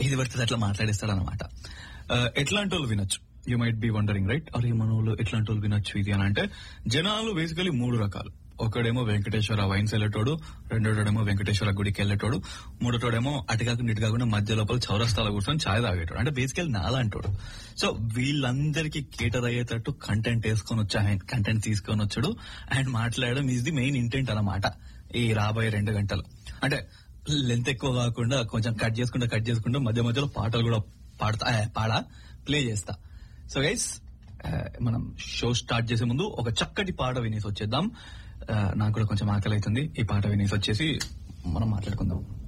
ఏది పడితే అట్లా మాట్లాడేస్తాడు అనమాట ఎట్లాంటి వాళ్ళు వినొచ్చు you might be wondering right అరే మన వాళ్ళు ఎట్లాంటి వాళ్ళు వినొచ్చు ఇది అని అంటే జనాలు బేసికలీ మూడు రకాలు ఒకడేమో వెంకటేశ్వర వైన్స్ వెళ్ళేటోడు రెండోటోడేమో వెంకటేశ్వర గుడికి వెళ్ళేటోడు మూడోటోడేమో అటు కాకుండా ఇటు కాకుండా మధ్య లోపల చౌరస్తాలో కూర్చొని ఛాయ్ తాగేటోడు అంటే బేసికల్ నాలంటోడు సో వీళ్ళందరికీ కేటర్ అయ్యేటట్టు కంటెంట్ వేసుకొని వచ్చా కంటెంట్ తీసుకొని వచ్చాడు అండ్ మాట్లాడడం ఈజ్ ది మెయిన్ ఇంటెంట్ అన్నమాట ఈ రాబోయే రెండు గంటలు అంటే లెంత్ ఎక్కువ కాకుండా కొంచెం కట్ చేసుకుంటా కట్ చేసుకుంటూ మధ్య మధ్యలో పాటలు కూడా పాడతా ఆ, పాడా ప్లే చేస్తా సో గైస్ మనం షో స్టార్ట్ చేసే ముందు ఒక చక్కటి పాట వినేసి వచ్చేద్దాం ఆ, నాకు కూడా కొంచెం ఆకలి అవుతుంది ఈ పాట వినేసి వచ్చేసి మనం మాట్లాడుకుందాం